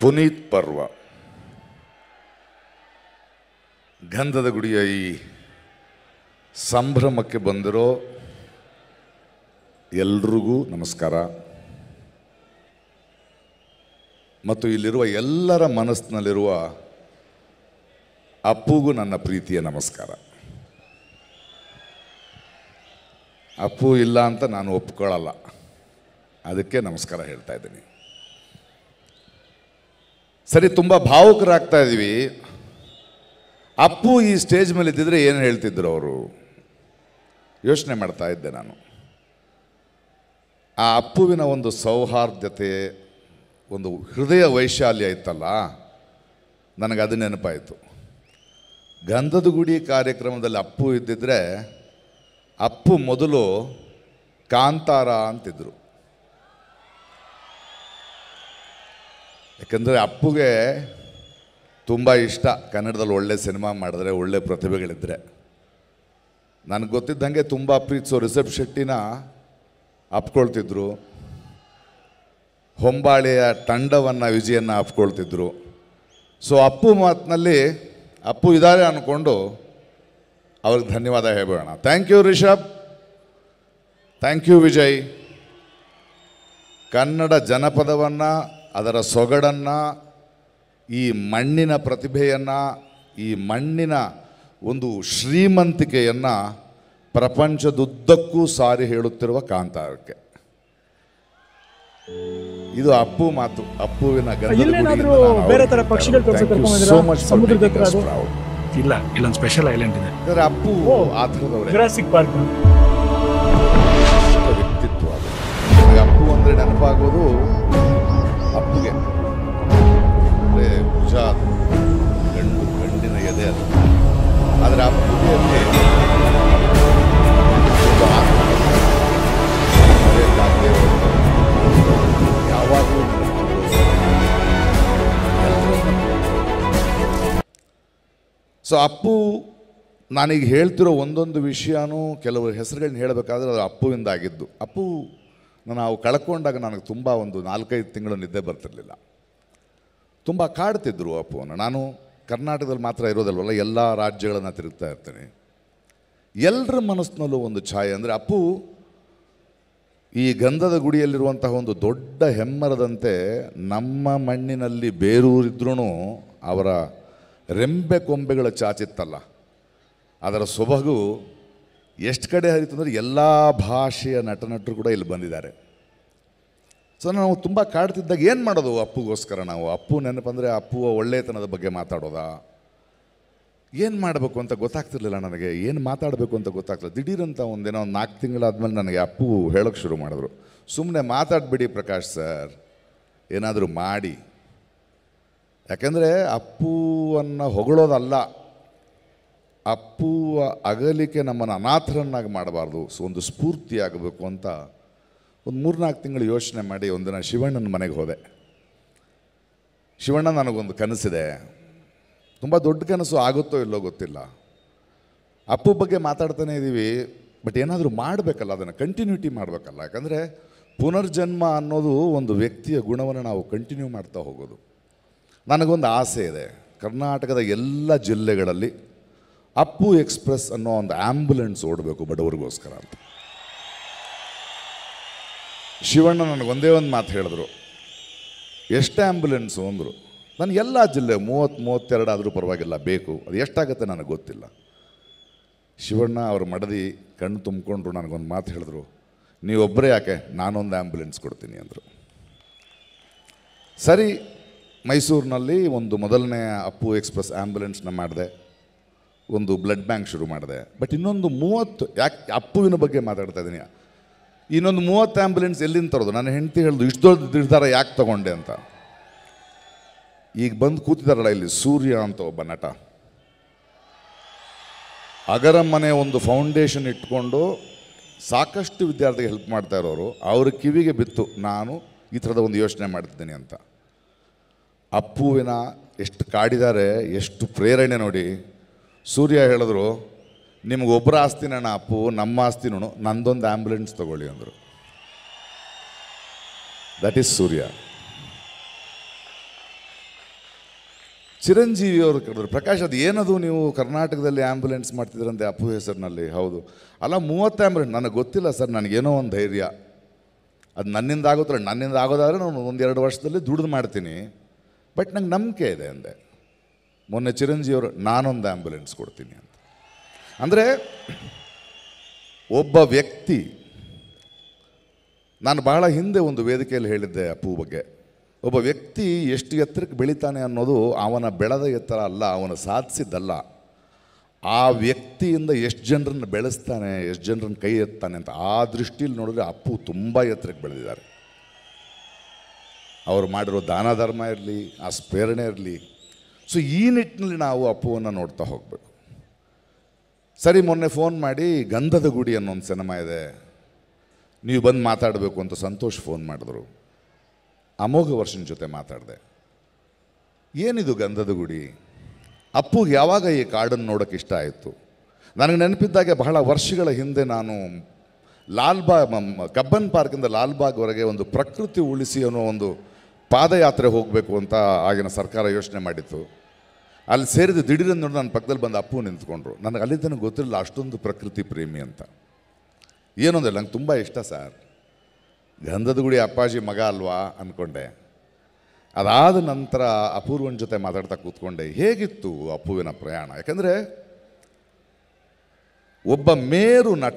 ಪುನೀತ್ ಪರ್ವ ಗಂಧದ ಗುಡಿಯ ಈ ಸಂಭ್ರಮಕ್ಕೆ ಬಂದಿರೋ ಎಲ್ರಿಗೂ ನಮಸ್ಕಾರ ಮತ್ತು ಇಲ್ಲಿರುವ ಎಲ್ಲರ ಮನಸ್ಸಿನಲ್ಲಿರುವ ಅಪ್ಪುಗೂ ನನ್ನ ಪ್ರೀತಿಯ ನಮಸ್ಕಾರ ಅಪ್ಪು ಇಲ್ಲ ಅಂತ ನಾನು ಒಪ್ಕೊಳ್ಳಲ್ಲ ಅದಕ್ಕೆ ನಮಸ್ಕಾರ ಹೇಳ್ತಾ ಇದ್ದೀನಿ ಸರಿ ತುಂಬ ಭಾವುಕರಾಗ್ತಾ ಇದ್ದೀವಿ ಅಪ್ಪು ಈ ಸ್ಟೇಜ್ ಮೇಲೆ ಇದ್ದಿದ್ರೆ ಏನು ಹೇಳ್ತಿದ್ರು ಅವರು ಯೋಚನೆ ಮಾಡ್ತಾ ಇದ್ದೆ ನಾನು ಆ ಅಪ್ಪುವಿನ ಒಂದು ಸೌಹಾರ್ದತೆ ಒಂದು ಹೃದಯ ವೈಶಾಲ್ಯ ಇತ್ತಲ್ಲ ನನಗೆ ಅದು ನೆನಪಾಯಿತು ಗಂಧದ ಗುಡಿ ಕಾರ್ಯಕ್ರಮದಲ್ಲಿ ಅಪ್ಪು ಇದ್ದಿದ್ರೆ ಅಪ್ಪು ಮೊದಲು ಕಾಂತಾರ ಅಂತಿದ್ರು ಯಾಕಂದರೆ ಅಪ್ಪುಗೆ ತುಂಬ ಇಷ್ಟ ಕನ್ನಡದಲ್ಲಿ ಒಳ್ಳೆ ಸಿನಿಮಾ ಮಾಡಿದ್ರೆ ಒಳ್ಳೆ ಪ್ರತಿಭೆಗಳಿದ್ದರೆ ನನಗೆ ಗೊತ್ತಿದ್ದಂಗೆ ತುಂಬ ಪ್ರೀತಿಸೋ ರಿಷಬ್ ಶೆಟ್ಟಿನ ಅಪ್ಕೊಳ್ತಿದ್ರು ಹೊಂಬಾಳೆಯ ತಂಡವನ್ನು ವಿಜಯನ್ನ ಅಪ್ಕೊಳ್ತಿದ್ರು ಸೊ ಅಪ್ಪು ಮಾತಿನಲ್ಲಿ ಅಪ್ಪು ಇದ್ದಾರೆ ಅಂದ್ಕೊಂಡು ಅವ್ರಿಗೆ ಧನ್ಯವಾದ ಹೇಳ್ಬೇಡ thank you Rishab thank you Vijay Kannada ಜನಪದವನ್ನು ಅದರ ಸೊಗಡನ್ನು ಈ ಮಣ್ಣಿನ ಪ್ರತಿಭೆಯನ್ನು ಈ ಮಣ್ಣಿನ ಒಂದು ಶ್ರೀಮಂತಿಕೆಯನ್ನು ಪ್ರಪಂಚದುದ್ದಕ್ಕೂ ಸಾರಿ ಹೇಳುತ್ತಿರುವ ಕಾಂತಾರಕ್ಕೆ ಇದು ಅಪ್ಪು ಮಾತು ಅಪ್ಪುವಿನ ಗಂಧದ ಇಲ್ಲೇನಾದ್ರೂ ಗುಡಿಯಿಂದ ನಾನು ಬೇರೆ ತರ ಅವ್ರಿಗೆ ಪಕ್ಷಿಗಳು ತೋರ್ಸಕ್ಕೆ Thank you ಕರ್ಕೊಂಡ್ so much for ಸಮುದ್ರದ making ಹತ್ರ us ಅದು? proud. ಇಲ್ಲ ಇಲ್ಲೊಂದು ಸ್ಪೆಷಲ್ ಐಲ್ಯಾಂಡ್ ಇದೆ ಯಾಕಂದ್ರೆ ಅಪ್ಪು ಓ. ಆ ಥರದವ್ರೆ ಜುರಾಸಿಕ್ ಪಾರ್ಕ್ ವಿಶಿಷ್ಟ ವ್ಯಕ್ತಿತ್ವ ಅದು ನನಗೆ ಅಪ್ಪು ಅಂದರೆ ನೆನಪಾಗೋದು ಅಪ್ಪುಗೆ ಒಳ್ಳೆ ಭುಜ ಅದು. ಗಂಡು ಗಂಡಿನ ಎದೆ ಅದು ಆದರೆ ಅಪ್ಪುಗೆ ಅಲ್ಲಿ ಒಂದು ಆತ್ಮ. ಮರೆಯಕ್ಕಾಗದೇ ಇರೋದು. ಯಾವಾಗಲೂ ನೆನಪಿರೋದು. ಸೊ ಅಪ್ಪು ನಾನೀಗ ಹೇಳ್ತಿರೋ ಒಂದೊಂದು ವಿಷಯನೂ ಕೆಲವು ಹೆಸರುಗಳನ್ನ ಹೇಳಬೇಕಾದ್ರೆ ಅದು ಅಪ್ಪುವಿಂದ ಆಗಿದ್ದು ಅಪ್ಪು ನಾವು ಕಳ್ಕೊಂಡಾಗ ನನಗೆ ತುಂಬ ಒಂದು ನಾಲ್ಕೈದು ತಿಂಗಳು ನಿದ್ದೆ ಬರ್ತಿರ್ಲಿಲ್ಲ ತುಂಬ ಕಾಡ್ತಿದ್ರು ಅಪ್ಪುವನ್ನು ನಾನು ಕರ್ನಾಟಕದಲ್ಲಿ ಮಾತ್ರ ಇರೋದಲ್ವಲ್ಲ ಎಲ್ಲ ರಾಜ್ಯಗಳನ್ನು ತಿರುಗ್ತಾ ಇರ್ತೀನಿ ಎಲ್ಲರ ಮನಸ್ಸಿನಲ್ಲೂ ಒಂದು ಛಾಯೆ ಅಂದರೆ ಅಪ್ಪು ಈ ಗಂಧದ ಗುಡಿಯಲ್ಲಿರುವಂತಹ ಒಂದು ದೊಡ್ಡ ಹೆಮ್ಮರದಂತೆ ನಮ್ಮ ಮಣ್ಣಿನಲ್ಲಿ ಬೇರೂರಿದ್ರೂ ಅವರ ರೆಂಬೆ ಕೊಂಬೆಗಳ ಚಾಚಿತ್ತಲ್ಲ ಅದರ ಸೊಬಗು ಎಷ್ಟು ಕಡೆ ಹರಿತು ಅಂದರೆ ಎಲ್ಲ ಭಾಷೆಯ ನಟನಟರು ಕೂಡ ಇಲ್ಲಿ ಬಂದಿದ್ದಾರೆ ಸೊ ನಾವು ತುಂಬ ಕಾಡ್ತಿದ್ದಾಗ ಏನು ಮಾಡೋದು ಅಪ್ಪುಗೋಸ್ಕರ ನಾವು ಅಪ್ಪು ನೆನಪಂದರೆ ಅಪ್ಪುವ ಒಳ್ಳೆಯತನದ ಬಗ್ಗೆ ಮಾತಾಡೋದಾ ಏನು ಮಾಡಬೇಕು ಅಂತ ಗೊತ್ತಾಗ್ತಿರ್ಲಿಲ್ಲ ನನಗೆ ಏನು ಮಾತಾಡಬೇಕು ಅಂತ ಗೊತ್ತಾಗ್ತಿಲ್ಲ ದಿಢೀರಂತ ಒಂದೇನೋ ಒಂದು ನಾಲ್ಕು ತಿಂಗಳಾದ್ಮೇಲೆ ನನಗೆ ಅಪ್ಪು ಹೇಳೋಕ್ಕೆ ಶುರು ಮಾಡಿದ್ರು ಸುಮ್ಮನೆ ಮಾತಾಡಬೇಡಿ ಪ್ರಕಾಶ್ ಸರ್ ಏನಾದರೂ ಮಾಡಿ ಯಾಕೆಂದರೆ ಅಪ್ಪುವನ್ನು ಹೊಗಳೋದಲ್ಲ ಅಪ್ಪುವ ಅಗಲಿಕೆ ನಮ್ಮನ್ನು ಅನಾಥರನ್ನಾಗಿ ಮಾಡಬಾರ್ದು ಸೊ ಒಂದು ಸ್ಫೂರ್ತಿಯಾಗಬೇಕು ಅಂತ ಒಂದು ಮೂರ್ನಾಲ್ಕು ತಿಂಗಳು ಯೋಚನೆ ಮಾಡಿ ಒಂದಿನ ಶಿವಣ್ಣನ ಮನೆಗೆ ಹೋದೆ ಶಿವಣ್ಣ ನನಗೊಂದು ಕನಸಿದೆ ತುಂಬ ದೊಡ್ಡ ಕನಸು ಆಗುತ್ತೋ ಇಲ್ಲೋ ಗೊತ್ತಿಲ್ಲ ಅಪ್ಪು ಬಗ್ಗೆ ಮಾತಾಡ್ತಾನೆ ಇದ್ದೀವಿ ಬಟ್ ಏನಾದರೂ ಮಾಡಬೇಕಲ್ಲ ಅದನ್ನು ಕಂಟಿನ್ಯೂಟಿ ಮಾಡಬೇಕಲ್ಲ ಯಾಕಂದರೆ ಪುನರ್ಜನ್ಮ ಅನ್ನೋದು ಒಂದು ವ್ಯಕ್ತಿಯ ಗುಣವನ್ನು ನಾವು ಕಂಟಿನ್ಯೂ ಮಾಡ್ತಾ ಹೋಗೋದು ನನಗೊಂದು ಆಸೆ ಇದೆ ಕರ್ನಾಟಕದ ಎಲ್ಲ ಜಿಲ್ಲೆಗಳಲ್ಲಿ ಅಪ್ಪು ಎಕ್ಸ್ಪ್ರೆಸ್ ಅನ್ನೋ ಒಂದು ಆ್ಯಂಬುಲೆನ್ಸ್ ಓಡಬೇಕು ಬಡವರಿಗೋಸ್ಕರ ಅಂತ ಶಿವಣ್ಣ ನನಗೊಂದೇ ಒಂದು ಮಾತು ಹೇಳಿದ್ರು ಎಷ್ಟು ಆ್ಯಂಬುಲೆನ್ಸು ಅಂದರು ನಾನು ಎಲ್ಲ ಜಿಲ್ಲೆ ಮೂವತ್ತು ಮೂವತ್ತೆರಡು ಆದರೂ ಪರವಾಗಿಲ್ಲ ಬೇಕು ಅದು ಎಷ್ಟಾಗುತ್ತೆ ನನಗೆ ಗೊತ್ತಿಲ್ಲ ಶಿವಣ್ಣ ಅವ್ರ ಮಡದಿ ಕಣ್ಣು ತುಂಬಿಕೊಂಡ್ರು ನನಗೊಂದು ಮಾತು ಹೇಳಿದ್ರು ನೀವೊಬ್ಬರೇ ಯಾಕೆ ನಾನೊಂದು ಆ್ಯಂಬುಲೆನ್ಸ್ ಕೊಡ್ತೀನಿ ಅಂದರು ಸರಿ ಮೈಸೂರಿನಲ್ಲಿ ಒಂದು ಮೊದಲನೇ ಅಪ್ಪು ಎಕ್ಸ್ಪ್ರೆಸ್ ಆ್ಯಂಬುಲೆನ್ಸ್ನ ಮಾಡಿದೆ ಒಂದು ಬ್ಲಡ್ ಬ್ಯಾಂಕ್ ಶುರು ಮಾಡಿದೆ ಬಟ್ ಇನ್ನೊಂದು ಮೂವತ್ತು ಯಾಕೆ ಅಪ್ಪುವಿನ ಬಗ್ಗೆ ಮಾತಾಡ್ತಾ ಇದ್ದೀನಿ ಇನ್ನೊಂದು ಮೂವತ್ತು ಆ್ಯಂಬುಲೆನ್ಸ್ ಎಲ್ಲಿಂದ ತರೋದು ನನ್ನ ಹೆಂಡತಿ ಹೇಳಿದ್ರು ಇಷ್ಟು ದೊಡ್ಡ ನಿರ್ಧಾರ ಯಾಕೆ ತಗೊಂಡೆ ಅಂತ ಈಗ ಬಂದು ಕೂತಿದಾರಲ್ಲ ಇಲ್ಲಿ ಸೂರ್ಯ ಅಂತ ಒಬ್ಬ ನಟ ಅಗರ ಮನೆ ಒಂದು ಫೌಂಡೇಶನ್ ಇಟ್ಕೊಂಡು ಸಾಕಷ್ಟು ವಿದ್ಯಾರ್ಥಿಗೆ ಹೆಲ್ಪ್ ಮಾಡ್ತಾ ಇರೋರು ಅವ್ರ ಕಿವಿಗೆ ಬಿತ್ತು ನಾನು ಈ ಥರದ ಒಂದು ಯೋಚನೆ ಮಾಡ್ತಿದ್ದೀನಿ ಅಂತ ಅಪ್ಪುವಿನ ಎಷ್ಟು ಕಾಡಿದ್ದಾರೆ ಎಷ್ಟು ಪ್ರೇರಣೆ ನೋಡಿ ಸೂರ್ಯ ಹೇಳಿದ್ರು ನಿಮ್ಗೆ ಒಬ್ಬರ ಆಸ್ತಿನ ಅಪ್ಪು ನಮ್ಮ ಆಸ್ತಿನೂ ನಂದೊಂದು ಆ್ಯಂಬುಲೆನ್ಸ್ ತಗೊಳ್ಳಿ ಅಂದರು ದಟ್ ಈಸ್ ಸೂರ್ಯ ಚಿರಂಜೀವಿ ಅವರು ಕರೆದ್ರು ಪ್ರಕಾಶ್ ಅದು ಏನದು ನೀವು ಕರ್ನಾಟಕದಲ್ಲಿ ಆ್ಯಂಬುಲೆನ್ಸ್ ಮಾಡ್ತಿದ್ರಂತೆ ಅಪ್ಪು ಹೆಸರಿನಲ್ಲಿ ಹೌದು ಅಲ್ಲ ಮೂವತ್ತು ಆ್ಯಂಬುಲೆನ್ಸ್ ನನಗೆ ಗೊತ್ತಿಲ್ಲ ಸರ್ ನನಗೇನೋ ಒಂದು ಧೈರ್ಯ ಅದು ನನ್ನಿಂದ ಆಗುತ್ತಲ್ಲ ನನ್ನಿಂದ ಆಗೋದಾದ್ರೆ ನಾನು ಒಂದೆರಡು ವರ್ಷದಲ್ಲಿ ದುಡ್ದು ಮಾಡ್ತೀನಿ ಬಟ್ ನಂಗೆ ನಂಬಿಕೆ ಇದೆ ಅಂದೆ ಮೊನ್ನೆ ಚಿರಂಜೀವಿಯವರು ನಾನೊಂದು ಆ್ಯಂಬುಲೆನ್ಸ್ ಕೊಡ್ತೀನಿ ಅಂತ ಅಂದರೆ ಒಬ್ಬ ವ್ಯಕ್ತಿ ನಾನು ಬಹಳ ಹಿಂದೆ ಒಂದು ವೇದಿಕೆಯಲ್ಲಿ ಹೇಳಿದ್ದೆ ಅಪ್ಪು ಬಗ್ಗೆ ಒಬ್ಬ ವ್ಯಕ್ತಿ ಎಷ್ಟು ಎತ್ತರಕ್ಕೆ ಬೆಳಿತಾನೆ ಅನ್ನೋದು ಅವನ ಬೆಳೆದ ಎತ್ತರ ಅಲ್ಲ ಅವನು ಸಾಧಿಸಿದ್ದಲ್ಲ ಆ ವ್ಯಕ್ತಿಯಿಂದ ಎಷ್ಟು ಜನರನ್ನು ಬೆಳೆಸ್ತಾನೆ ಎಷ್ಟು ಜನರನ್ನು ಕೈ ಎತ್ತಾನೆ ಅಂತ ಆ ದೃಷ್ಟಿಯಲ್ಲಿ ನೋಡಿದ್ರೆ ಅಪ್ಪು ತುಂಬ ಎತ್ತರಕ್ಕೆ ಬೆಳೆದಿದ್ದಾರೆ ಅವರು ಮಾಡಿರೋ ದಾನ ಧರ್ಮ ಇರಲಿ ಆ ಸ್ಫೇರಣೆ ಇರಲಿ ಸೊ ಈ ನಿಟ್ಟಿನಲ್ಲಿ ನಾವು ಅಪ್ಪುವನ್ನು ನೋಡ್ತಾ ಹೋಗಬೇಕು ಸರಿ ಮೊನ್ನೆ ಫೋನ್ ಮಾಡಿ ಗಂಧದ ಗುಡಿ ಅನ್ನೋ ಒಂದು ಸಿನಿಮಾ ಇದೆ ನೀವು ಬಂದು ಮಾತಾಡಬೇಕು ಅಂತ ಸಂತೋಷ್ ಫೋನ್ ಮಾಡಿದ್ರು ಅಮೋಘ ವರ್ಷನ ಜೊತೆ ಮಾತಾಡಿದೆ ಏನಿದು ಗಂಧದ ಗುಡಿ ಅಪ್ಪುಗೆ ಯಾವಾಗ ಈ ಕಾಡನ್ನು ನೋಡೋಕೆ ಇಷ್ಟ ಆಯಿತು ನನಗೆ ನೆನಪಿದ್ದಾಗೆ ಬಹಳ ವರ್ಷಗಳ ಹಿಂದೆ ನಾನು ಲಾಲ್ಬಾಗ್ ಮ- ಕಬ್ಬನ್ ಪಾರ್ಕಿಂದ ಲಾಲ್ಬಾಗ್ವರೆಗೆ ಒಂದು ಪ್ರಕೃತಿ ಉಳಿಸಿ ಅನ್ನೋ ಒಂದು ಪಾದಯಾತ್ರೆ ಹೋಗಬೇಕು ಅಂತ ಆಗಿನ ಸರ್ಕಾರ ಯೋಚನೆ ಮಾಡಿತ್ತು ಅಲ್ಲಿ ಸೇರಿದ ದಿಢೀರನ್ನು ನೋಡಿ ನನ್ನ ಪಕ್ಕದಲ್ಲಿ ಬಂದು ಅಪ್ಪು ನಿಂತ್ಕೊಂಡ್ರು ನನಗೆ ಅಲ್ಲಿ ತನಕ ಗೊತ್ತಿರಲಿಲ್ಲ ಅಷ್ಟೊಂದು ಪ್ರಕೃತಿ ಪ್ರೇಮಿ ಅಂತ ಏನೊಂದಿಲ್ಲ ನಂಗೆ ತುಂಬ ಇಷ್ಟ ಸರ್ ಗಂಧದ ಗುಡಿ ಅಪ್ಪಾಜಿ ಮಗ ಅಲ್ವಾ ಅಂದ್ಕೊಂಡೆ ಅದಾದ ನಂತರ ಅಪೂರ್ವನ ಜೊತೆ ಮಾತಾಡ್ತಾ ಕೂತ್ಕೊಂಡೆ ಹೇಗಿತ್ತು ಅಪ್ಪುವಿನ ಪ್ರಯಾಣ ಯಾಕಂದರೆ ಒಬ್ಬ ಮೇರು ನಟ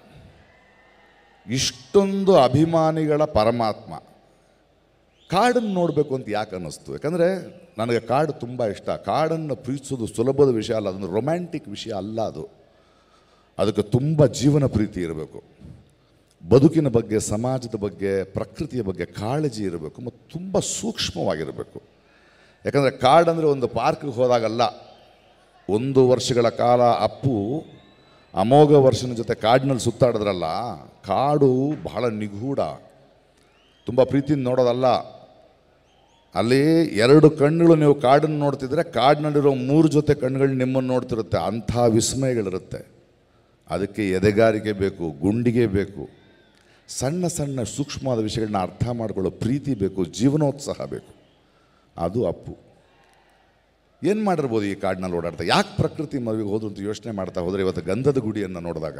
ಇಷ್ಟೊಂದು ಅಭಿಮಾನಿಗಳ ಪರಮಾತ್ಮ ಕಾಡನ್ನು ನೋಡಬೇಕು ಅಂತ ಯಾಕೆ ಅನ್ನಿಸ್ತು ಯಾಕಂದರೆ ನನಗೆ ಕಾಡು ತುಂಬ ಇಷ್ಟ ಕಾಡನ್ನು ಪ್ರೀತಿಸೋದು ಸುಲಭದ ವಿಷಯ ಅಲ್ಲ ಅದೊಂದು ರೊಮ್ಯಾಂಟಿಕ್ ವಿಷಯ ಅಲ್ಲ ಅದು ಅದಕ್ಕೆ ತುಂಬ ಜೀವನ ಪ್ರೀತಿ ಇರಬೇಕು ಬದುಕಿನ ಬಗ್ಗೆ ಸಮಾಜದ ಬಗ್ಗೆ ಪ್ರಕೃತಿಯ ಬಗ್ಗೆ ಕಾಳಜಿ ಇರಬೇಕು ಮತ್ತು ತುಂಬ ಸೂಕ್ಷ್ಮವಾಗಿರಬೇಕು ಯಾಕಂದರೆ ಕಾಡಂದರೆ ಒಂದು ಪಾರ್ಕ್ಗೆ ಹೋದಾಗಲ್ಲ ಒಂದು ವರ್ಷಗಳ ಕಾಲ ಅಪ್ಪು ಅಮೋಘ ವರ್ಷನ ಜೊತೆ ಕಾಡಿನಲ್ಲಿ ಸುತ್ತಾಡಿದ್ರಲ್ಲ ಕಾಡು ಬಹಳ ನಿಗೂಢ ತುಂಬ ಪ್ರೀತಿಯಿಂದ ನೋಡೋದಲ್ಲ ಅಲ್ಲಿ ಎರಡು ಕಣ್ಣುಗಳು ನೀವು ಕಾಡನ್ನು ನೋಡ್ತಿದ್ರೆ ಕಾಡಿನಲ್ಲಿರೋ ಮೂರು ಜೊತೆ ಕಣ್ಣುಗಳು ನಿಮ್ಮನ್ನು ನೋಡ್ತಿರುತ್ತೆ ಅಂಥ ವಿಸ್ಮಯಗಳಿರುತ್ತೆ ಅದಕ್ಕೆ ಎದೆಗಾರಿಕೆ ಬೇಕು ಗುಂಡಿಗೆ ಬೇಕು ಸಣ್ಣ ಸಣ್ಣ ಸೂಕ್ಷ್ಮವಾದ ವಿಷಯಗಳನ್ನ ಅರ್ಥ ಮಾಡಿಕೊಳ್ಳೋ ಪ್ರೀತಿ ಬೇಕು ಜೀವನೋತ್ಸಾಹ ಬೇಕು ಅದು ಅಪ್ಪು ಏನು ಮಾಡಿರ್ಬೋದು ಈ ಕಾಡಿನಲ್ಲಿ ಓಡಾಡ್ತಾ ಯಾಕೆ ಪ್ರಕೃತಿ ಮದುವೆಗೆ ಹೋದ್ರು ಅಂತ ಯೋಚನೆ ಮಾಡ್ತಾ ಹೋದರೆ ಇವತ್ತು ಗಂಧದ ಗುಡಿಯನ್ನು ನೋಡಿದಾಗ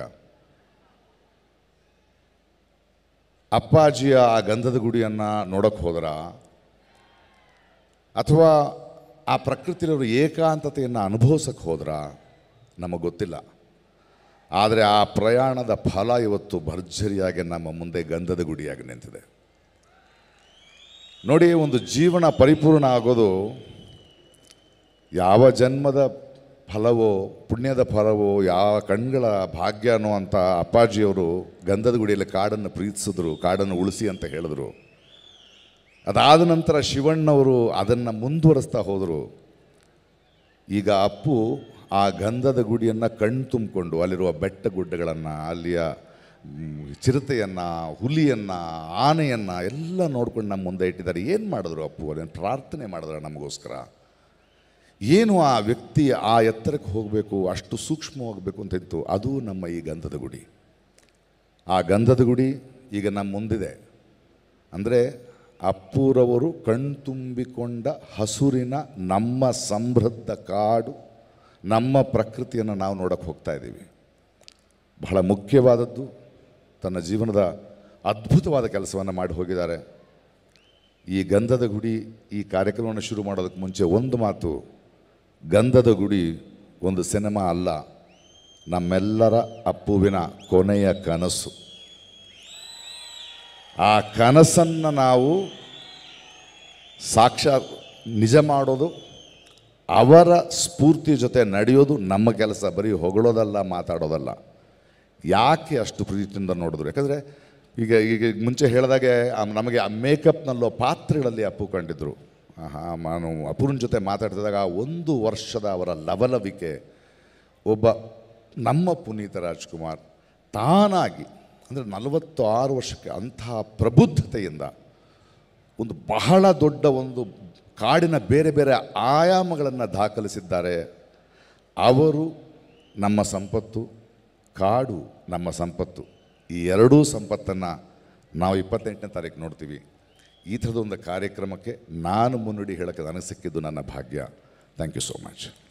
ಅಪ್ಪಾಜಿಯ ಆ ಗಂಧದ ಗುಡಿಯನ್ನು ನೋಡೋಕ್ಕೆ ಹೋದ್ರ ಅಥವಾ ಆ ಪ್ರಕೃತಿಯವರು ಏಕಾಂತತೆಯನ್ನು ಅನುಭವಿಸಕ್ಕೆ ಹೋದ್ರ ನಮಗೆ ಗೊತ್ತಿಲ್ಲ ಆದರೆ ಆ ಪ್ರಯಾಣದ ಫಲ ಇವತ್ತು ಭರ್ಜರಿಯಾಗಿ ನಮ್ಮ ಮುಂದೆ ಗಂಧದ ಗುಡಿಯಾಗಿ ನಿಂತಿದೆ ನೋಡಿ ಒಂದು ಜೀವನ ಪರಿಪೂರ್ಣ ಆಗೋದು ಯಾವ ಜನ್ಮದ ಫಲವೋ ಪುಣ್ಯದ ಫಲವೋ ಯಾವ ಕಣ್ಗಳ ಭಾಗ್ಯನೋ ಅಂತ ಅಪ್ಪಾಜಿಯವರು ಗಂಧದ ಗುಡಿಯಲ್ಲಿ ಕಾಡನ್ನು ಪ್ರೀತಿಸಿದ್ರು ಕಾಡನ್ನು ಉಳಿಸಿ ಅಂತ ಹೇಳಿದ್ರು ಅದಾದ ನಂತರ ಶಿವಣ್ಣವರು ಅದನ್ನು ಮುಂದುವರಿಸ್ತಾ ಹೋದರು ಈಗ ಅಪ್ಪು ಆ ಗಂಧದ ಗುಡಿಯನ್ನು ಕಣ್ಣು ತುಂಬಿಕೊಂಡು ಅಲ್ಲಿರುವ ಬೆಟ್ಟ ಗುಡ್ಡಗಳನ್ನು ಅಲ್ಲಿಯ ಮ್, ಚಿರತೆಯನ್ನು ಹುಲಿಯನ್ನು ಆನೆಯನ್ನು ಎಲ್ಲ ನೋಡ್ಕೊಂಡು ನಮ್ಮ ಮುಂದೆ ಇಟ್ಟಿದ್ದಾರೆ ಏನು ಮಾಡಿದ್ರು ಅಪ್ಪು ಅದೇನು ಪ್ರಾರ್ಥನೆ ಮಾಡಿದ್ರೆ ನಮಗೋಸ್ಕರ ಏನು ಆ ವ್ಯಕ್ತಿ ಆ ಎತ್ತರಕ್ಕೆ ಹೋಗಬೇಕು ಅಷ್ಟು ಸೂಕ್ಷ್ಮವಾಗಬೇಕು ಅಂತ ಇತ್ತು ಅದು ನಮ್ಮ ಈ ಗಂಧದ ಗುಡಿ ಆ ಗಂಧದ ಗುಡಿ ಈಗ ನಮ್ಮ ಮುಂದಿದೆ ಅಂದರೆ ಅಪ್ಪೂರವರು ಕಣ್ತುಂಬಿಕೊಂಡ ಹಸುರಿನ ನಮ್ಮ ಸಮೃದ್ಧ ಕಾಡು ನಮ್ಮ ಪ್ರಕೃತಿಯನ್ನು ನಾವು ನೋಡೋಕ್ಕೆ ಹೋಗ್ತಾ ಇದ್ದೀವಿ ಬಹಳ ಮುಖ್ಯವಾದದ್ದು ತನ್ನ ಜೀವನದ ಅದ್ಭುತವಾದ ಕೆಲಸವನ್ನು ಮಾಡಿ ಹೋಗಿದ್ದಾರೆ ಈ ಗಂಧದ ಗುಡಿ ಈ ಕಾರ್ಯಕ್ರಮವನ್ನು ಶುರು ಮಾಡೋದಕ್ಕೆ ಮುಂಚೆ ಒಂದು ಮಾತು ಗಂಧದ ಗುಡಿ ಒಂದು ಸಿನಿಮಾ ಅಲ್ಲ ನಮ್ಮೆಲ್ಲರ ಅಪ್ಪುವಿನ ಕೊನೆಯ ಕನಸು ಆ ಕನಸನ್ನು ನಾವು ಸಾಕ್ಷಾತ್ ನಿಜ ಮಾಡೋದು ಅವರ ಸ್ಫೂರ್ತಿ ಜೊತೆ ನಡೆಯೋದು ನಮ್ಮ ಕೆಲಸ ಬರೀ ಹೊಗಳೋದಲ್ಲ ಮಾತಾಡೋದಲ್ಲ ಯಾಕೆ ಅಷ್ಟು ಪ್ರೀತಿಯಿಂದ ನೋಡಿದ್ರು ಯಾಕಂದರೆ ಈಗ ಈಗ ಮುಂಚೆ ಹೇಳಿದಾಗೆ ಆ ನಮಗೆ ಆ ಮೇಕಪ್ನಲ್ಲೋ ಪಾತ್ರೆಗಳಲ್ಲಿ ಅಪ್ಪು ಕಂಡಿದ್ರು ಆಹಾ ನಾನು ಅಪ್ಪುರನ ಜೊತೆ ಮಾತಾಡ್ತಿದ್ದಾಗ ಆ ಒಂದು ವರ್ಷದ ಅವರ ಲವಲವಿಕೆ ಒಬ್ಬ ನಮ್ಮ ಪುನೀತ ರಾಜ್ಕುಮಾರ್ ತಾನಾಗಿ ಅಂದರೆ ನಲವತ್ತು ಆರು ವರ್ಷಕ್ಕೆ ಅಂತಹ ಪ್ರಬುದ್ಧತೆಯಿಂದ ಒಂದು ಬಹಳ ದೊಡ್ಡ ಒಂದು ಕಾಡಿನ ಬೇರೆ ಬೇರೆ ಆಯಾಮಗಳನ್ನು ದಾಖಲಿಸಿದ್ದಾರೆ ಅವರು ನಮ್ಮ ಸಂಪತ್ತು ಕಾಡು ನಮ್ಮ ಸಂಪತ್ತು ಈ ಎರಡೂ ಸಂಪತ್ತನ್ನು ನಾವು ಇಪ್ಪತ್ತೆಂಟನೇ ತಾರೀಕು ನೋಡ್ತೀವಿ ಈ ಥರದ ಒಂದು ಕಾರ್ಯಕ್ರಮಕ್ಕೆ ನಾನು ಮುನ್ನುಡಿ ಹೇಳೋಕ್ಕೆ ನನಗೆ ಸಿಕ್ಕಿದ್ದು ನನ್ನ ಭಾಗ್ಯ ಥ್ಯಾಂಕ್ ಯು ಸೋ ಮಚ್